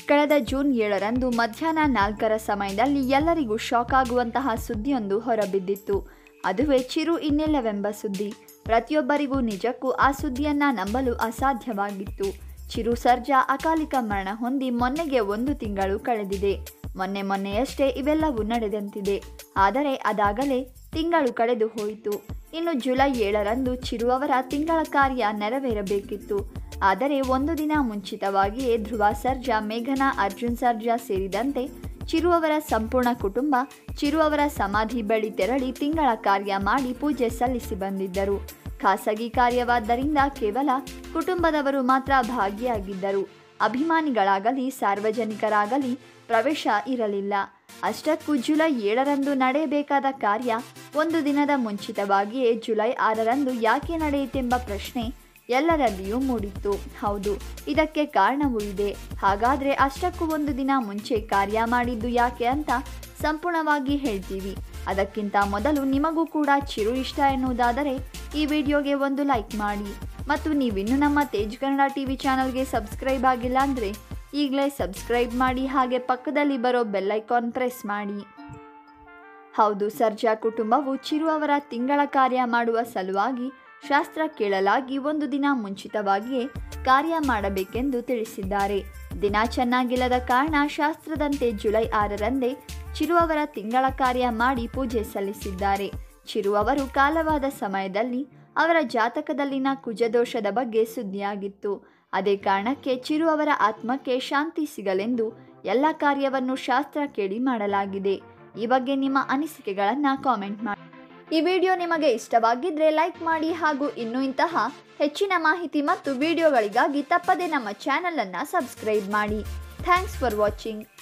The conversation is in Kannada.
ಕಳೆದ ಜೂನ್ ಏಳರಂದು ಮಧ್ಯಾಹ್ನ ನಾಲ್ಕರ ಸಮಯದಲ್ಲಿ ಎಲ್ಲರಿಗೂ ಶಾಕ್ ಆಗುವಂತಹ ಸುದ್ದಿಯೊಂದು ಹೊರಬಿದ್ದಿತ್ತು ಅದುವೇ ಚಿರು ಇನ್ನಿಲ್ಲವೆಂಬ ಸುದ್ದಿ ಪ್ರತಿಯೊಬ್ಬರಿಗೂ ನಿಜಕ್ಕೂ ಆ ಸುದ್ದಿಯನ್ನ ನಂಬಲು ಅಸಾಧ್ಯವಾಗಿತ್ತು ಚಿರು ಸರ್ಜಾ ಅಕಾಲಿಕ ಮರಣ ಹೊಂದಿ ಮೊನ್ನೆಗೆ ಒಂದು ತಿಂಗಳು ಕಳೆದಿದೆ ಮೊನ್ನೆ ಮೊನ್ನೆಯಷ್ಟೇ ಇವೆಲ್ಲವೂ ನಡೆದಂತಿದೆ ಆದರೆ ಅದಾಗಲೇ ತಿಂಗಳು ಕಳೆದು ಹೋಯಿತು ಇನ್ನು ಜುಲೈ ಏಳರಂದು ಚಿರು ಅವರ ತಿಂಗಳ ಕಾರ್ಯ ನೆರವೇರಬೇಕಿತ್ತು ಆದರೆ ಒಂದು ದಿನ ಮುಂಚಿತವಾಗಿಯೇ ಧ್ರುವ ಸರ್ಜಾ ಮೇಘನಾ ಅರ್ಜುನ್ ಸರ್ಜಾ ಸೇರಿದಂತೆ ಚಿರು ಅವರ ಸಂಪೂರ್ಣ ಕುಟುಂಬ ಚಿರು ಅವರ ಸಮಾಧಿ ಬಳಿ ತೆರಳಿ ತಿಂಗಳ ಕಾರ್ಯ ಮಾಡಿ ಪೂಜೆ ಸಲ್ಲಿಸಿ ಬಂದಿದ್ದರು ಖಾಸಗಿ ಕಾರ್ಯವಾದ್ದರಿಂದ ಕೇವಲ ಕುಟುಂಬದವರು ಮಾತ್ರ ಭಾಗಿಯಾಗಿದ್ದರು ಅಭಿಮಾನಿಗಳಾಗಲಿ ಸಾರ್ವಜನಿಕರಾಗಲಿ ಪ್ರವೇಶ ಇರಲಿಲ್ಲ ಅಷ್ಟಕ್ಕೂ ಜುಲೈ ಏಳರಂದು ನಡೆಯಬೇಕಾದ ಕಾರ್ಯ ಒಂದು ದಿನದ ಮುಂಚಿತವಾಗಿಯೇ ಜುಲೈ ಆರರಂದು ಯಾಕೆ ನಡೆಯಿತೆಂಬ ಪ್ರಶ್ನೆ ಎಲ್ಲರಲ್ಲಿಯೂ ಮೂಡಿತ್ತು ಹೌದು ಇದಕ್ಕೆ ಕಾರಣವೂ ಇದೆ ಹಾಗಾದರೆ ಅಷ್ಟಕ್ಕೂ ಒಂದು ದಿನ ಮುಂಚೆ ಕಾರ್ಯ ಮಾಡಿದ್ದು ಯಾಕೆ ಅಂತ ಸಂಪೂರ್ಣವಾಗಿ ಹೇಳ್ತೀವಿ ಅದಕ್ಕಿಂತ ಮೊದಲು ನಿಮಗೂ ಕೂಡ ಚಿರು ಇಷ್ಟ ಎನ್ನುವುದಾದರೆ ಈ ವಿಡಿಯೋಗೆ ಒಂದು ಲೈಕ್ ಮಾಡಿ ಮತ್ತು ನೀವಿನ್ನೂ ನಮ್ಮ ತೇಜ್ ಕನ್ನಡ ಟಿ ವಿ ಚಾನಲ್ಗೆ ಸಬ್ಸ್ಕ್ರೈಬ್ ಆಗಿಲ್ಲ ಅಂದರೆ ಈಗಲೇ ಸಬ್ಸ್ಕ್ರೈಬ್ ಮಾಡಿ ಹಾಗೆ ಪಕ್ಕದಲ್ಲಿ ಬರೋ ಬೆಲ್ಲೈಕಾನ್ ಪ್ರೆಸ್ ಮಾಡಿ ಹೌದು ಸರ್ಜಾ ಕುಟುಂಬವು ಚಿರು ಅವರ ತಿಂಗಳ ಕಾರ್ಯ ಮಾಡುವ ಸಲುವಾಗಿ ಶಾಸ್ತ್ರ ಕೇಳಲಾಗಿ ಒಂದು ದಿನ ಮುಂಚಿತವಾಗಿಯೇ ಕಾರ್ಯ ಮಾಡಬೇಕೆಂದು ತಿಳಿಸಿದ್ದಾರೆ ದಿನ ಚೆನ್ನಾಗಿಲ್ಲದ ಕಾರಣ ಶಾಸ್ತ್ರದಂತೆ ಜುಲೈ ಆರರಂದೇ ಚಿರು ಅವರ ತಿಂಗಳ ಕಾರ್ಯ ಮಾಡಿ ಪೂಜೆ ಸಲ್ಲಿಸಿದ್ದಾರೆ ಚಿರು ಅವರು ಕಾಲವಾದ ಸಮಯದಲ್ಲಿ ಅವರ ಜಾತಕದಲ್ಲಿನ ಕುಜದೋಷದ ಬಗ್ಗೆ ಸುದ್ದಿಯಾಗಿತ್ತು ಅದೇ ಕಾರಣಕ್ಕೆ ಚಿರು ಅವರ ಆತ್ಮಕ್ಕೆ ಶಾಂತಿ ಸಿಗಲೆಂದು ಎಲ್ಲ ಕಾರ್ಯವನ್ನು ಶಾಸ್ತ್ರ ಕೇಳಿ ಮಾಡಲಾಗಿದೆ ಈ ಬಗ್ಗೆ ನಿಮ್ಮ ಅನಿಸಿಕೆಗಳನ್ನು ಕಾಮೆಂಟ್ ಮಾಡಿ ಈ ವಿಡಿಯೋ ನಿಮಗೆ ಇಷ್ಟವಾಗಿದ್ದರೆ ಲೈಕ್ ಮಾಡಿ ಹಾಗೂ ಇನ್ನೂ ಇಂತಹ ಹೆಚ್ಚಿನ ಮಾಹಿತಿ ಮತ್ತು ವಿಡಿಯೋಗಳಿಗಾಗಿ ತಪ್ಪದೇ ನಮ್ಮ ಚಾನಲನ್ನು ಸಬ್ಸ್ಕ್ರೈಬ್ ಮಾಡಿ ಥ್ಯಾಂಕ್ಸ್ ಫಾರ್ ವಾಚಿಂಗ್